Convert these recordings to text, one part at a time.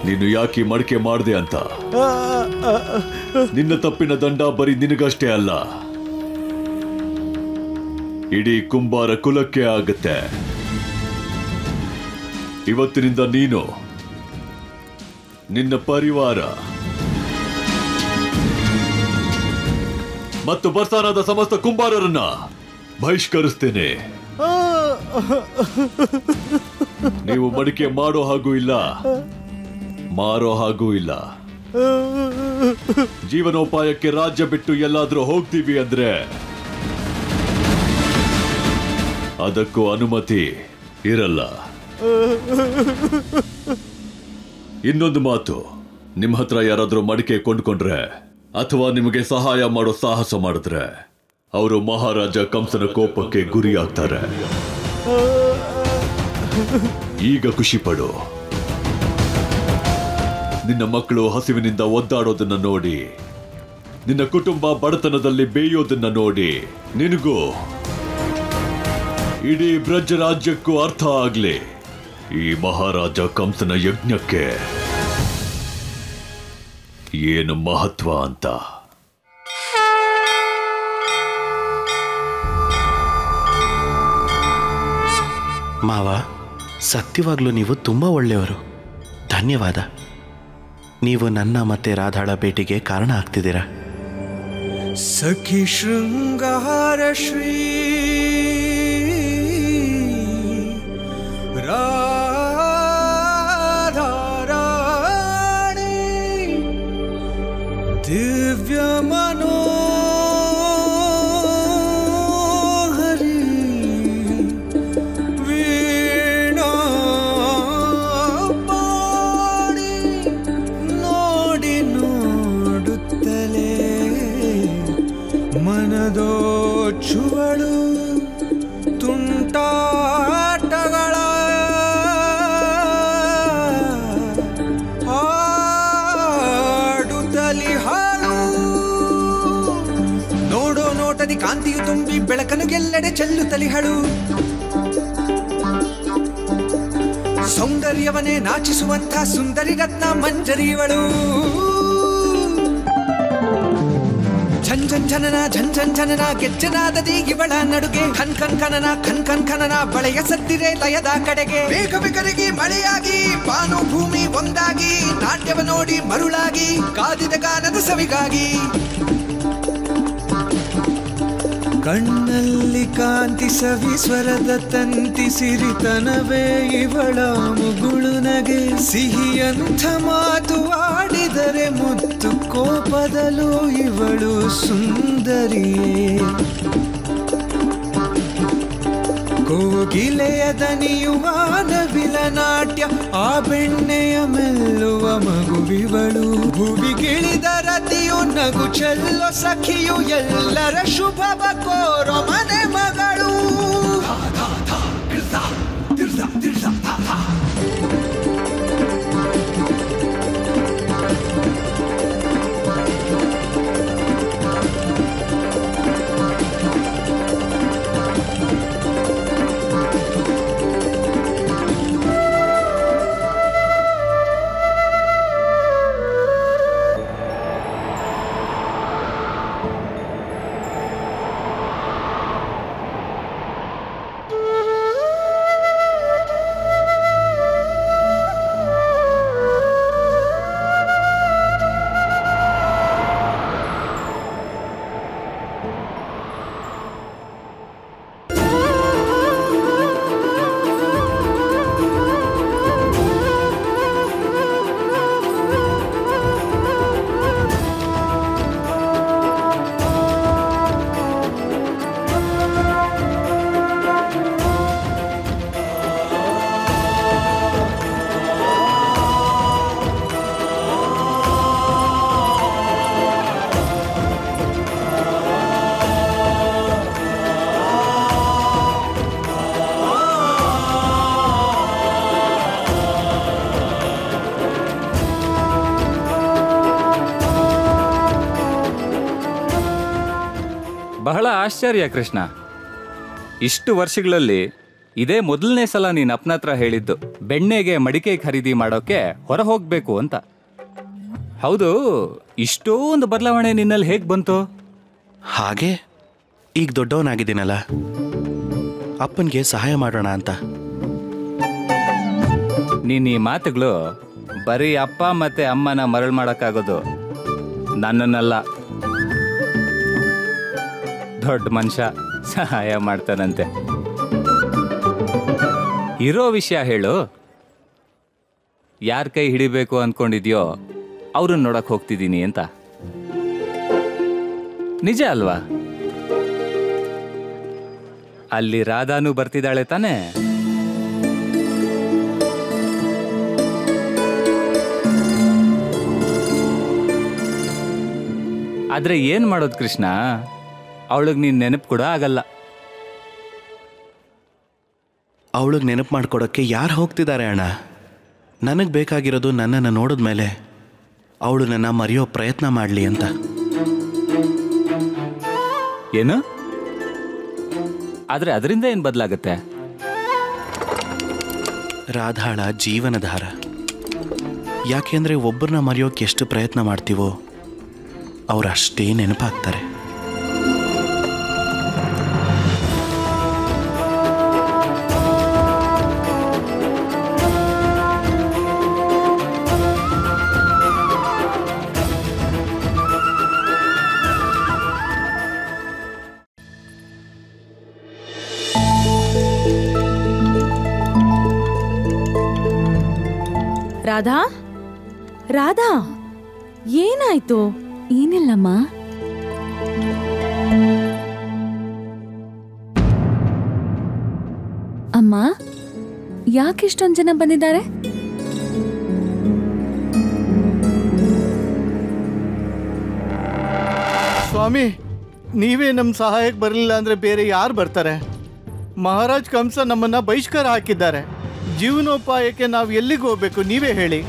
ನೀನು ಯಾಕೆ ಈ ಮಡಿಕೆ ಮಾಡಿದೆ ಅಂತ ನಿನ್ನ ತಪ್ಪಿನ ದಂಡ ಬರೀ ನಿನಗಷ್ಟೇ ಅಲ್ಲ ಇಡೀ ಕುಂಬಾರ ಕುಲಕ್ಕೆ ಆಗತ್ತೆ ಇವತ್ತಿನಿಂದ ನೀನು ನಿನ್ನ ಪರಿವಾರ ಮತ್ತು ಬರ್ಸಾನಾದ ಸಮಸ್ತ ಕುಂಬಾರರನ್ನ ಬಹಿಷ್ಕರಿಸ್ತೇನೆ ನೀವು ಮಡಿಕೆ ಮಾಡೋ ಹಾಗೂ ಇಲ್ಲ ಮಾರೋ ಹಾಗೂ ಇಲ್ಲ ಜೀವನೋಪಾಯಕ್ಕೆ ರಾಜ್ಯ ಬಿಟ್ಟು ಎಲ್ಲಾದ್ರೂ ಹೋಗ್ತೀವಿ ಅಂದ್ರೆ ಅದಕ್ಕೂ ಅನುಮತಿ ಇರಲ್ಲ ಇನ್ನೊಂದು ಮಾತು ನಿಮ್ಮ ಹತ್ರ ಯಾರಾದ್ರೂ ಮಡಿಕೆ ಕೊಂಡ್ಕೊಂಡ್ರೆ ಅಥವಾ ನಿಮಗೆ ಸಹಾಯ ಮಾಡೋ ಸಾಹಸ ಮಾಡಿದ್ರೆ ಅವರು ಮಹಾರಾಜ ಕಂಸನ ಕೋಪಕ್ಕೆ ಗುರಿಯಾಗ್ತಾರೆ ಈಗ ಖುಷಿ ಪಡು ನಿನ್ನ ಮಕ್ಕಳು ಹಸಿವಿನಿಂದ ಒದ್ದಾಡೋದನ್ನ ನೋಡಿ ನಿನ್ನ ಕುಟುಂಬ ಬಡತನದಲ್ಲಿ ಬೇಯೋದನ್ನ ನೋಡಿ ನಿನಗೂ ಇಡೀ ಬ್ರಜ ರಾಜ್ಯಕ್ಕೂ ಅರ್ಥ ಆಗ್ಲಿ ಈ ಮಹಾರಾಜ ಕಂಸನ ಯಜ್ಞಕ್ಕೆ ಏನು ಮಹತ್ವ ಅಂತ ಮಾವ ಸತ್ಯವಾಗ್ಲೂ ನೀವು ತುಂಬ ಒಳ್ಳೆಯವರು ಧನ್ಯವಾದ ನೀವು ನನ್ನ ಮತ್ತೆ ರಾಧಾಳ ಭೇಟಿಗೆ ಕಾರಣ ಆಗ್ತಿದ್ದೀರಾ सखी शृङ्गार श्री राधाराणी दिव्य मनोहरी वीणा पाणि ನೋಡಿ ನೋಡುತ್ತಲೇ ಮನದೋಚುವಳು ತುಂಟಾಟಗಳ ಆಡುತ್ತಲಿ ಹಾಳು ನೋಡೋ ನೋಟದಿ ಕಾಂತಿಯು ತುಂಬಿ ಬೆಳಕನ್ನು ಗೆಲ್ಲೆಡೆ ಚೆಲ್ಲುತ್ತಲಿ ಹಳು ಸೌಂದರ್ಯವನ್ನೇ ನಾಚಿಸುವಂಥ ಸುಂದರಿ ರತ್ನ ಮಂಜರಿವಳು ಝನ್ ಝನ್ ಝನನ ಝನ್ ಝನ್ ಝನನ ಗೆಜ್ಜನಾದದಿ ಇವಳ ನಡುಗೆ ಖನ್ ಖನ್ ಖನನ ಖನ್ ಖನ್ ಖನನ ಬಳೆಯ ಸದ್ದಿರೆ ಲಯದ ಕಡೆಗೆ ಬೇಗ ಬೇಗರಿಗೆ ಮಳೆಯಾಗಿ ಬಾನು ಭೂಮಿ ಒಂದಾಗಿ ನಾಟ್ಯವ ನೋಡಿ ಮರುಳಾಗಿ ಕಾದಿದ ಗಾನದ ಸವಿಗಾಗಿ ಕಣ್ಣಲ್ಲಿ ಕಾಂತಿ ಸವಿ ಸ್ವರದ ತಂತಿ ಸಿರಿತನವೇ ಇವಳ ಮುಗುಳು ನಗೆ ಸಿಹಿಯಂಥ ಮಾತು ಆಡಿದರೆ ಮುತ್ತು ಕೋಪದಲ್ಲೂ ಇವಳು ಸುಂದರಿಯೇ ಕೋಗಿಲೆಯ ದನಿಯುವ ನವಿಲ ನಾಟ್ಯ ಆ ಬೆಣ್ಣೆಯ ಮೆಲ್ಲುವ ಮಗುವಿವಳು ಭುವಿಗಿಳಿದ ರತಿಯು ನಗು ಚೆಲ್ಲೋ ಸಖಿಯು ಎಲ್ಲರ ಶುಭವ ಕೋರೋ ಮನೆ ಮಗಳು ಬಹಳ ಆಶ್ಚರ್ಯ ಕೃಷ್ಣ ಇಷ್ಟು ವರ್ಷಗಳಲ್ಲಿ ಇದೇ ಮೊದಲನೇ ಸಲ ನೀನ್ ಅಪ್ಪನ ಹತ್ರ ಹೇಳಿದ್ದು ಬೆಣ್ಣೆಗೆ ಮಡಿಕೆ ಖರೀದಿ ಮಾಡೋಕೆ ಹೊರ ಹೋಗ್ಬೇಕು ಅಂತ ಹೌದು ಇಷ್ಟೊಂದು ಬದಲಾವಣೆ ನಿನ್ನಲ್ಲಿ ಹೇಗ್ ಬಂತು ಹಾಗೆ ಈಗ ದೊಡ್ಡವನಾಗಿದ್ದೀನಲ್ಲ ಅಪ್ಪನಿಗೆ ಸಹಾಯ ಮಾಡೋಣ ಅಂತ ನೀನ್ ಈ ಮಾತುಗಳು ಬರೀ ಅಪ್ಪ ಮತ್ತೆ ಅಮ್ಮನ ಮರಳು ಮಾಡಕ್ಕಾಗೋದು ನನ್ನನ್ನಲ್ಲ ದೊಡ್ಡ ಮನುಷ್ಯ ಸಹಾಯ ಮಾಡ್ತಾನಂತೆ ಇರೋ ವಿಷಯ ಹೇಳು ಯಾರ ಕೈ ಹಿಡಿಬೇಕು ಅನ್ಕೊಂಡಿದ್ಯೋ ಅವ್ರನ್ನ ನೋಡಕ್ ಹೋಗ್ತಿದ್ದೀನಿ ಅಂತ ನಿಜ ಅಲ್ವಾ ಅಲ್ಲಿ ರಾಧಾನು ಬರ್ತಿದ್ದಾಳೆ ತಾನೇ ಆದ್ರೆ ಏನ್ ಮಾಡೋದು ಕೃಷ್ಣ ಅವಳಿಗೆ ನೀನ್ ನೆನಪು ಕೂಡ ಆಗಲ್ಲ ಅವಳಿಗೆ ನೆನಪು ಮಾಡ್ಕೊಡೋಕ್ಕೆ ಯಾರು ಹೋಗ್ತಿದ್ದಾರೆ ಅಣ್ಣ ನನಗೆ ಬೇಕಾಗಿರೋದು ನನ್ನನ್ನು ನೋಡಿದ ಮೇಲೆ ಅವಳು ನನ್ನ ಮರೆಯೋ ಪ್ರಯತ್ನ ಮಾಡಲಿ ಅಂತ ಏನು ಆದ್ರೆ ಅದರಿಂದ ಏನ್ ಬದಲಾಗತ್ತೆ ರಾಧಾಳ ಜೀವನಧಾರ ಯಾಕೆಂದರೆ ಒಬ್ಬರನ್ನ ಮರೆಯೋಕೆ ಎಷ್ಟು ಪ್ರಯತ್ನ ಮಾಡ್ತೀವೋ ಅವ್ರು ಅಷ್ಟೇ ನೆನಪಾಗ್ತಾರೆ ರಾಧಾ ರಾಧಾ ಏನಾಯ್ತು ಏನಿಲ್ಲಮ್ಮ ಅಮ್ಮ ಯಾಕಿಷ್ಟೊಂದು ಜನ ಬಂದಿದ್ದಾರೆ ಸ್ವಾಮಿ ನೀವೇ ನಮ್ಮ ಸಹಾಯಕ್ಕೆ ಬರಲಿಲ್ಲ ಅಂದ್ರೆ ಬೇರೆ ಯಾರು ಬರ್ತಾರೆ ಮಹಾರಾಜ್ ಕಂಸ ನಮ್ಮನ್ನ ಬಹಿಷ್ಕಾರ ಹಾಕಿದ್ದಾರೆ ಜೀವನೋಪಾಯಕ್ಕೆ ನಾವು ಎಲ್ಲಿಗೆ ಹೋಗ್ಬೇಕು ನೀವೇ ಹೇಳಿ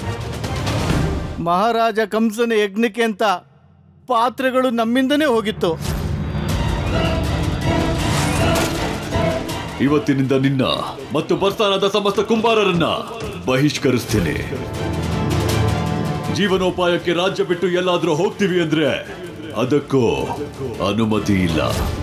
ಮಹಾರಾಜ ಕಂಸನ ಯಜ್ಞಕ್ಕೆ ಅಂತ ಪಾತ್ರೆಗಳು ನಮ್ಮಿಂದನೇ ಹೋಗಿತ್ತು ಇವತ್ತಿನಿಂದ ನಿನ್ನ ಮತ್ತು ಬರ್ಸಾನದ ಸಮಸ್ತ ಕುಂಬಾರರನ್ನ ಬಹಿಷ್ಕರಿಸ್ತೀನಿ ಜೀವನೋಪಾಯಕ್ಕೆ ರಾಜ್ಯ ಬಿಟ್ಟು ಎಲ್ಲಾದ್ರೂ ಹೋಗ್ತೀವಿ ಅಂದ್ರೆ ಅದಕ್ಕೂ ಅನುಮತಿ ಇಲ್ಲ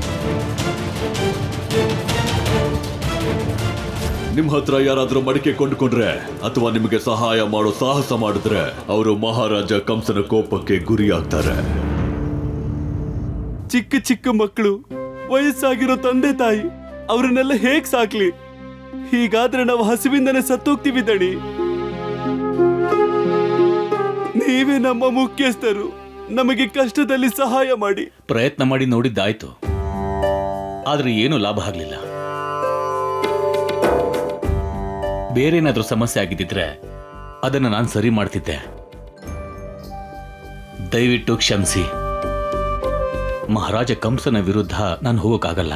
ನಿಮ್ ಹತ್ರ ಯಾರಾದ್ರೂ ಮಡಿಕೆ ಕೊಂಡ್ಕೊಂಡ್ರೆ ಅಥವಾ ನಿಮಗೆ ಸಹಾಯ ಮಾಡೋ ಸಾಹಸ ಮಾಡಿದ್ರೆ ಅವರು ಮಹಾರಾಜ ಕಂಸನ ಕೋಪಕ್ಕೆ ಗುರಿಯಾಗ್ತಾರೆ ಚಿಕ್ಕ ಚಿಕ್ಕ ಮಕ್ಕಳು ವಯಸ್ಸಾಗಿರೋ ತಂದೆ ತಾಯಿ ಅವ್ರನ್ನೆಲ್ಲ ಹೇಗ್ ಸಾಕ್ಲಿ ಹೀಗಾದ್ರೆ ನಾವು ಹಸಿವಿಂದನೇ ಸತ್ತೋಗ್ತೀವಿ ದಣಿ ನೀವೇ ನಮ್ಮ ಮುಖ್ಯಸ್ಥರು ನಮಗೆ ಕಷ್ಟದಲ್ಲಿ ಸಹಾಯ ಮಾಡಿ ಪ್ರಯತ್ನ ಮಾಡಿ ನೋಡಿದ್ದಾಯ್ತು ಆದ್ರೆ ಏನೂ ಲಾಭ ಆಗಲಿಲ್ಲ ಬೇರೇನಾದ್ರೂ ಸಮಸ್ಯೆ ಆಗಿದ್ದಿದ್ರೆ ಅದನ್ನ ನಾನು ಸರಿ ಮಾಡ್ತಿದ್ದೆ ದಯವಿಟ್ಟು ಕ್ಷಮಿಸಿ ಮಹಾರಾಜ ಕಂಸನ ವಿರುದ್ಧ ನಾನು ಹೋಗೋಕ್ಕಾಗಲ್ಲ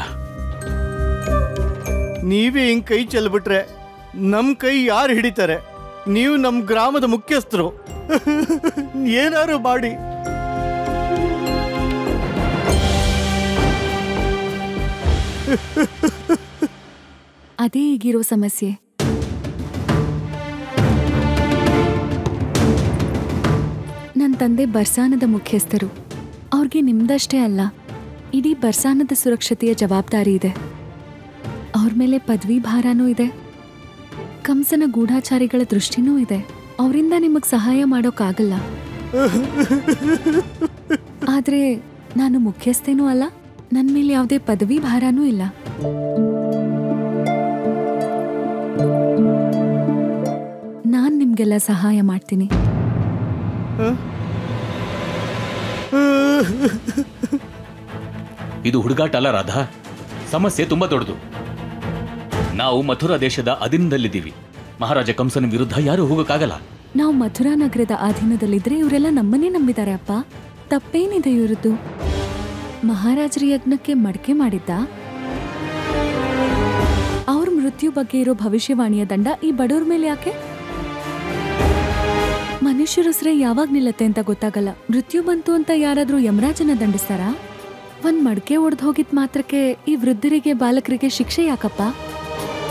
ನೀವೇ ಹಿಂಗ್ ಕೈ ಚೆಲ್ಬಿಟ್ರೆ ನಮ್ ಕೈ ಯಾರು ಹಿಡಿತಾರೆ ನೀವು ನಮ್ ಗ್ರಾಮದ ಮುಖ್ಯಸ್ಥರು ಏನಾರು ಮಾಡಿ ಅದೇ ಈಗಿರೋ ಸಮಸ್ಯೆ ನನ್ನ ತಂದೆ ಬರ್ಸಾನದ ಮುಖ್ಯಸ್ಥರು ಅವ್ರಿಗೆ ನಿಮ್ದಷ್ಟೇ ಅಲ್ಲ ಇಡೀ ಬರ್ಸಾನದ ಸುರಕ್ಷತೆಯ ಜವಾಬ್ದಾರಿ ಇದೆ ಅವ್ರ ಮೇಲೆ ಪದವಿ ಭಾರನೂ ಇದೆ ಕಂಸನ ಗೂಢಾಚಾರಿಗಳ ದೃಷ್ಟಿನೂ ಇದೆ ಅವರಿಂದ ನಿಮಗೆ ಸಹಾಯ ಮಾಡೋಕ್ಕಾಗಲ್ಲ ಆದ್ರೆ ನಾನು ಮುಖ್ಯಸ್ಥೇನೂ ಅಲ್ಲ ನನ್ನ ಮೇಲೆ ಯಾವುದೇ ಪದವಿ ಭಾರನೂ ಇಲ್ಲ ನಾನ್ ನಿಮ್ಗೆಲ್ಲ ಸಹಾಯ ಮಾಡ್ತೀನಿ ಇದು ಹುಡುಗಾಟ ಅಲ್ಲ ರಾಧಾ ಸಮಸ್ಯೆ ತುಂಬಾ ದೊಡ್ಡದು ನಾವು ಮಥುರಾ ದೇಶದ ಅಧೀನದಲ್ಲಿದ್ದೀವಿ ಮಹಾರಾಜ ಕಂಸನ ವಿರುದ್ಧ ಯಾರು ಹೋಗೋಕ್ಕಾಗಲ್ಲ ನಾವು ಮಥುರಾ ನಗರದ ಅಧೀನದಲ್ಲಿದ್ರೆ ಇವರೆಲ್ಲ ನಮ್ಮನ್ನೇ ನಂಬಿದ್ದಾರೆ ಅಪ್ಪ ತಪ್ಪೇನಿದೆ ಇವರದ್ದು ಮಹಾರಾಜರ ಯಜ್ಞಕ್ಕೆ ಮಡಿಕೆ ಮಾಡಿದ್ದ ಅವ್ರ ಮೃತ್ಯು ಬಗ್ಗೆ ಇರೋ ಭವಿಷ್ಯವಾಣಿಯ ದಂಡ ಈ ಬಡವ್ರ ಮೇಲೆ ಯಾಕೆ ಮನುಷ್ಯರ ಉಸಿರೇ ಯಾವಾಗ ನಿಲ್ಲತ್ತೆ ಅಂತ ಗೊತ್ತಾಗಲ್ಲ ಮೃತ್ಯು ಬಂತು ಅಂತ ಯಾರಾದ್ರೂ ಯಮರಾಜನ ದಂಡಿಸ್ತಾರಾ ಒಂದ್ ಮಡ್ಕೆ ಒಡೆದು ಹೋಗಿದ್ ಮಾತ್ರಕ್ಕೆ ಈ ವೃದ್ಧರಿಗೆ ಬಾಲಕರಿಗೆ ಶಿಕ್ಷೆ ಯಾಕಪ್ಪ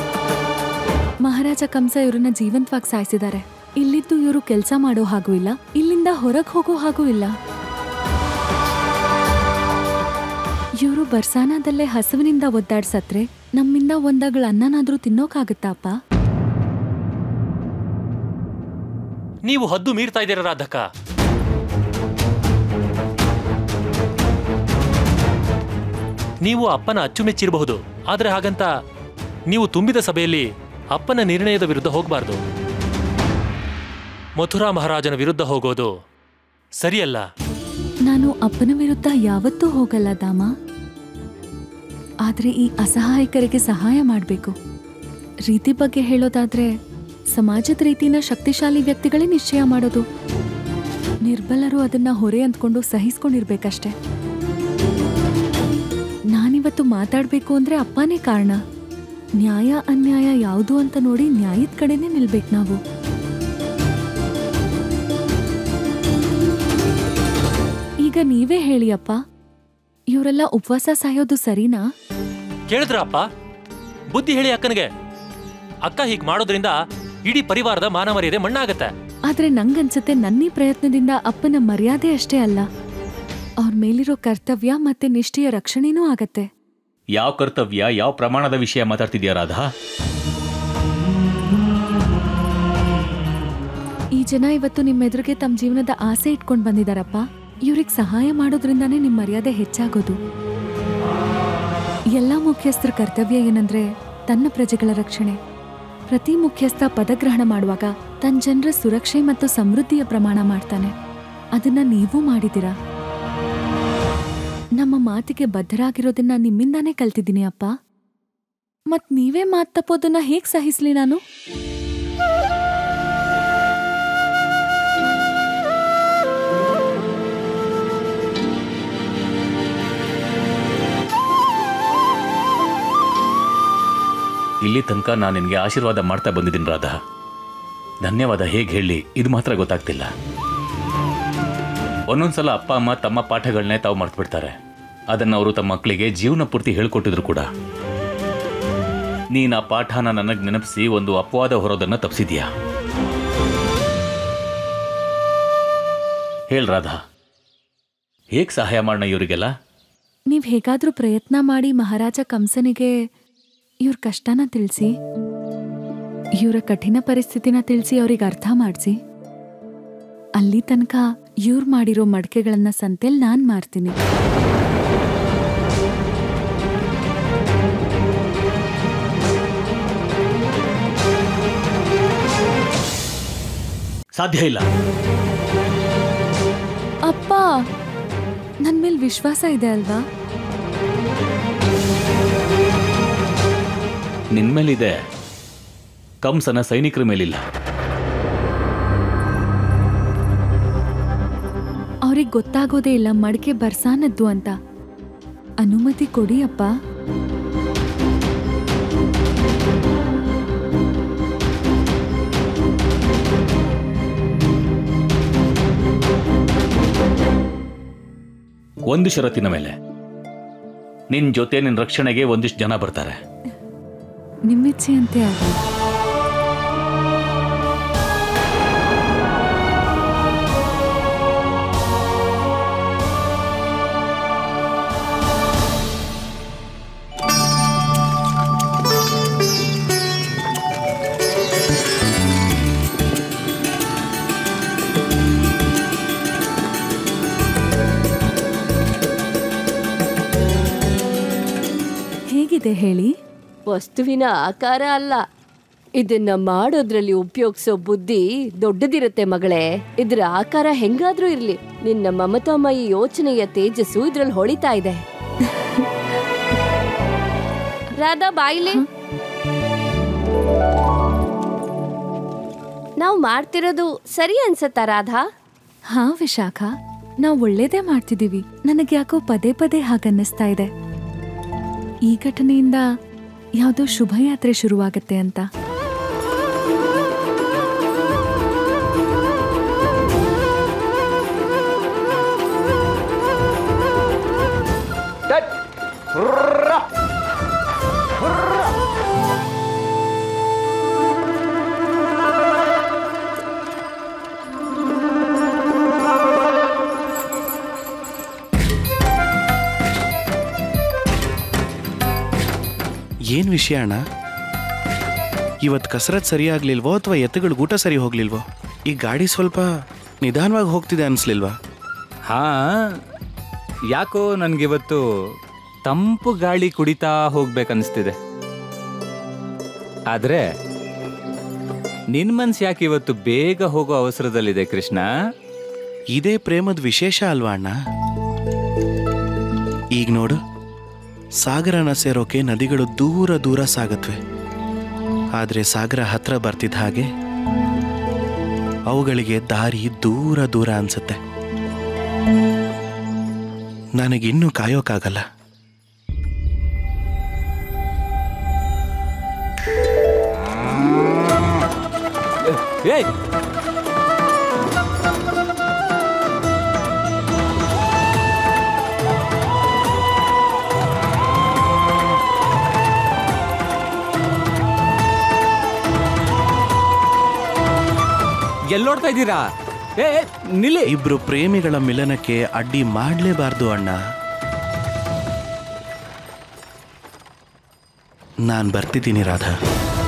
ಮಹಾರಾಜ ಕಂಸ ಇವ್ರನ್ನ ಜೀವಂತವಾಗಿ ಸಾಯಿಸಿದ್ದಾರೆ ಇಲ್ಲಿದ್ದು ಇವರು ಕೆಲಸ ಮಾಡೋ ಹಾಗೂ ಇಲ್ಲ ಇಲ್ಲಿಂದ ಹೊರಗೆ ಹೋಗೋ ಹಾಗೂ ಇಲ್ಲ ಇವರು ಬರ್ಸಾನದಲ್ಲೇ ಹಸುವಿನಿಂದ ಒದ್ದಾಡ್ಸತ್ರೆ ನಮ್ಮಿಂದ ಒಂದಾಗಳ ಅನ್ನನಾದ್ರೂ ತಿನ್ನೋಕಾಗತ್ತಾಪ ನೀವು ಹದ್ದು ಮೀರ್ತಾ ಇದ್ದೀರ ರಾಧಕ್ಕ ನೀವು ಅಪ್ಪನ ಅಚ್ಚುಮೆಚ್ಚಿರಬಹುದು ಆದರೆ ಹಾಗಂತ ನೀವು ತುಂಬಿದ ಸಭೆಯಲ್ಲಿ ಅಪ್ಪನ ನಿರ್ಣಯದ ವಿರುದ್ಧ ಹೋಗಬಾರ್ದು ಮಥುರಾ ಮಹಾರಾಜನ ವಿರುದ್ಧ ಹೋಗೋದು ಸರಿಯಲ್ಲ ನಾನು ಅಪ್ಪನ ವಿರುದ್ಧ ಯಾವತ್ತೂ ಹೋಗಲ್ಲ ದಾಮ ಆದ್ರೆ ಈ ಅಸಹಾಯಕರಿಗೆ ಸಹಾಯ ಮಾಡಬೇಕು ರೀತಿ ಬಗ್ಗೆ ಹೇಳೋದಾದ್ರೆ ಸಮಾಜದ ರೀತಿನ ಶಕ್ತಿಶಾಲಿ ವ್ಯಕ್ತಿಗಳೇ ನಿಶ್ಚಯ ಮಾಡೋದು ನಿರ್ಬಲರು ಅದನ್ನ ಹೊರೆ ಅಂದ್ಕೊಂಡು ಸಹಿಸ್ಕೊಂಡಿರ್ಬೇಕಷ್ಟೆ ನಾನಿವತ್ತು ಮಾತಾಡ್ಬೇಕು ಅಂದ್ರೆ ಅಪ್ಪನೇ ಕಾರಣ ನ್ಯಾಯ ಅನ್ಯಾಯ ಯಾವುದು ಅಂತ ನೋಡಿ ನ್ಯಾಯದ ಕಡೆನೇ ನಿಲ್ಬೇಕು ನಾವು ಈಗ ನೀವೇ ಹೇಳಿ ಅಪ್ಪ ಇವರೆಲ್ಲ ಉಪವಾಸ ಸಾಯೋದು ಸರಿನಾ ಕೇಳಿದ್ರ ಅಪ್ಪ ಬುದ್ಧಿ ಹೇಳಿ ಅಕ್ಕನಿಗೆ ಅಕ್ಕ ಹೀಗ್ ಮಾಡೋದ್ರಿಂದ ಇಡೀ ಪರಿವಾರದ ಮಾನ ಮರ್ಯಾದೆ ಮಣ್ಣಾಗತ್ತೆ ಆದ್ರೆ ನಂಗನ್ಸುತ್ತೆ ನನ್ನೀ ಪ್ರಯತ್ನದಿಂದ ಅಪ್ಪನ ಮರ್ಯಾದೆ ಅಷ್ಟೇ ಅಲ್ಲ ಅವ್ರ ಮೇಲಿರೋ ಕರ್ತವ್ಯ ಮತ್ತೆ ನಿಷ್ಠೆಯ ರಕ್ಷಣೆನೂ ಆಗತ್ತೆ ಯಾವ ಕರ್ತವ್ಯ ಯಾವ ಪ್ರಮಾಣದ ವಿಷಯ ಮಾತಾಡ್ತಿದ್ಯಾ ರಾಧಾ ಈ ಜನ ಇವತ್ತು ನಿಮ್ಮ ಎದುರಿಗೆ ತಮ್ಮ ಜೀವನದ ಆಸೆ ಇಟ್ಕೊಂಡು ಬಂದಿದಾರಪ್ಪ ಇವ್ರಿಗೆ ಸಹಾಯ ಮಾಡೋದ್ರಿಂದಾನೇ ನಿಮ್ಮ ಮರ್ಯಾದೆ ಹೆಚ್ಚಾಗೋದು ಎಲ್ಲ ಮುಖ್ಯಸ್ಥರ ಕರ್ತವ್ಯ ಏನಂದ್ರೆ ತನ್ನ ಪ್ರಜೆಗಳ ರಕ್ಷಣೆ ಪ್ರತಿ ಮುಖ್ಯಸ್ಥ ಪದಗ್ರಹಣ ಮಾಡುವಾಗ ತನ್ನ ಜನರ ಸುರಕ್ಷೆ ಮತ್ತು ಸಮೃದ್ಧಿಯ ಪ್ರಮಾಣ ಮಾಡ್ತಾನೆ ಅದನ್ನ ನೀವು ಮಾಡಿದಿರಾ ನಮ್ಮ ಮಾತಿಗೆ ಬದ್ಧರಾಗಿರೋದನ್ನ ನಿಮ್ಮಿಂದಾನೇ ಕಲ್ತಿದ್ದೀನಿ ಅಪ್ಪ ಮತ್ ನೀವೇ ಮಾತ್ ತಪ್ಪೋದನ್ನ ಹೇಗ್ ಸಹಿಸ್ಲಿ ನಾನು ಇಲ್ಲಿ ತನಕ ನಾನು ನಿನಗೆ ಆಶೀರ್ವಾದ ಮಾಡ್ತಾ ಬಂದಿದ್ದೀನಿ ರಾಧಾ ಧನ್ಯವಾದ ಹೇಗೆ ಹೇಳಿ ಇದು ಮಾತ್ರ ಗೊತ್ತಾಗ್ತಿಲ್ಲ ಒಂದೊಂದ್ಸಲ ಅಪ್ಪ ಅಮ್ಮ ತಮ್ಮ ಪಾಠಗಳನ್ನೇ ತಾವು ಮರ್ತು ಬಿಡ್ತಾರೆ ಅದನ್ನು ಅವರು ತಮ್ಮ ಮಕ್ಕಳಿಗೆ ಜೀವನ ಪೂರ್ತಿ ಹೇಳ್ಕೊಟ್ಟಿದ್ರು ಕೂಡ ನೀನು ಆ ಪಾಠನ ನನಗೆ ನೆನಪಿಸಿ ಒಂದು ಅಪವಾದ ಹೊರೋದನ್ನು ತಪ್ಪಿಸಿದ್ಯಾ ಹೇಳ್ ರಾಧಾ ಹೇಗೆ ಸಹಾಯ ಮಾಡೋಣ ಇವರಿಗೆಲ್ಲ ನೀವ್ ಹೇಗಾದ್ರೂ ಪ್ರಯತ್ನ ಮಾಡಿ ಮಹಾರಾಜ ಕಂಸನಿಗೆ ಇವ್ರ ಕಷ್ಟನ ತಿಳಿಸಿ ಇವರ ಕಠಿಣ ಪರಿಸ್ಥಿತಿನ ತಿಳಿಸಿ ಅವ್ರಿಗೆ ಅರ್ಥ ಮಾಡಿಸಿ ಅಲ್ಲಿ ತನಕ ಇವ್ರು ಮಾಡಿರೋ ಮಡಿಕೆಗಳನ್ನ ಸಂತೆಲ್ ನಾನ್ ಮಾರ್ತೀನಿ ಸಾಧ್ಯ ಇಲ್ಲ ಅಪ್ಪ ನನ್ ಮೇಲ್ ವಿಶ್ವಾಸ ಇದೆ ಅಲ್ವಾ ನಿನ್ಮೇಲಿದೆ ಕಂಸನ ಸೈನಿಕರ ಮೇಲಿಲ್ಲ ಅವ್ರಿಗೆ ಗೊತ್ತಾಗೋದೇ ಇಲ್ಲ ಮಡಿಕೆ ಬರ್ಸಾನದ್ದು ಅಂತ ಅನುಮತಿ ಕೊಡಿ ಅಪ್ಪ ಒಂದು ಷರತ್ತಿನ ಮೇಲೆ ನಿನ್ ಜೊತೆ ನಿನ್ ರಕ್ಷಣೆಗೆ ಒಂದಿಷ್ಟು ಜನ ಬರ್ತಾರೆ ನಿಮ್ಮಿಚ್ಛೆಯಂತೆ ಆಗಲಿ ಹೇಗಿದೆ ಹೇಳಿ ವಸ್ತುವಿನ ಆಕಾರ ಅಲ್ಲ ಇದನ್ನ ಮಾಡೋದ್ರಲ್ಲಿ ಉಪಯೋಗಿಸೋ ಬುದ್ಧಿ ದೊಡ್ಡದಿರುತ್ತೆ ಮಗಳೇ ಇದ್ರ ಆಕಾರ ಹೆಂಗಾದ್ರೂ ಇರ್ಲಿ ನಿನ್ನ ಮಮತಾಮಯಿ ಯೋಚನೆಯ ತೇಜಸ್ಸು ಇದ್ರಲ್ಲಿ ಹೊಳಿತಾ ಇದೆ ರಾಧಾ ಬಾಯಿಲಿ ನಾವು ಮಾಡ್ತಿರೋದು ಸರಿ ಅನ್ಸತ್ತಾ ರಾಧಾ ಹಾ ವಿಶಾಖ ನಾವು ಒಳ್ಳೇದೇ ಮಾಡ್ತಿದೀವಿ ನನಗೆ ಯಾಕೋ ಪದೇ ಪದೇ ಹಾಗನ್ನಿಸ್ತಾ ಇದೆ ಈ ಘಟನೆಯಿಂದ ಯಾವುದೋ ಶುಭಯಾತ್ರೆ ಶುರುವಾಗತ್ತೆ ಅಂತ ಏನ್ ವಿಷಯ ಅಣ್ಣ ಇವತ್ತು ಕಸರತ್ ಸರಿಯಾಗ್ಲಿಲ್ವೋ ಅಥವಾ ಎತ್ತುಗಳ ಊಟ ಸರಿ ಹೋಗ್ಲಿಲ್ವೋ ಈ ಗಾಡಿ ಸ್ವಲ್ಪ ನಿಧಾನವಾಗಿ ಹೋಗ್ತಿದೆ ಅನ್ಸ್ಲಿಲ್ವಾ ಹಾ ಯಾಕೋ ನನಗಿವತ್ತು ತಂಪು ಗಾಳಿ ಕುಡಿತಾ ಹೋಗ್ಬೇಕನ್ನಿಸ್ತಿದೆ ಆದ್ರೆ ನಿನ್ ಮನ್ಸು ಯಾಕೆ ಇವತ್ತು ಬೇಗ ಹೋಗೋ ಅವಸರದಲ್ಲಿದೆ ಕೃಷ್ಣ ಇದೇ ಪ್ರೇಮದ ವಿಶೇಷ ಅಲ್ವಾ ಅಣ್ಣ ಈಗ ನೋಡು ಸಾಗರನ ಸೇರೋಕೆ ನದಿಗಳು ದೂರ ದೂರ ಸಾಗತ್ವೆ ಆದರೆ ಸಾಗರ ಹತ್ರ ಬರ್ತಿದ್ದ ಹಾಗೆ ಅವುಗಳಿಗೆ ದಾರಿ ದೂರ ದೂರ ಅನ್ಸುತ್ತೆ ನನಗಿನ್ನೂ ಕಾಯೋಕ್ಕಾಗಲ್ಲ ಏಯ್ ಎಲ್ಲೋಡ್ತಾ ಇದ್ದೀರಾ ಏ ಏ, ನಿಲ್ಲಿ ಇಬ್ರು ಪ್ರೇಮಿಗಳ ಮಿಲನಕ್ಕೆ ಅಡ್ಡಿ ಮಾಡಲೇಬಾರ್ದು ಅಣ್ಣ ನಾನು ಬರ್ತಿದ್ದೀನಿ ರಾಧಾ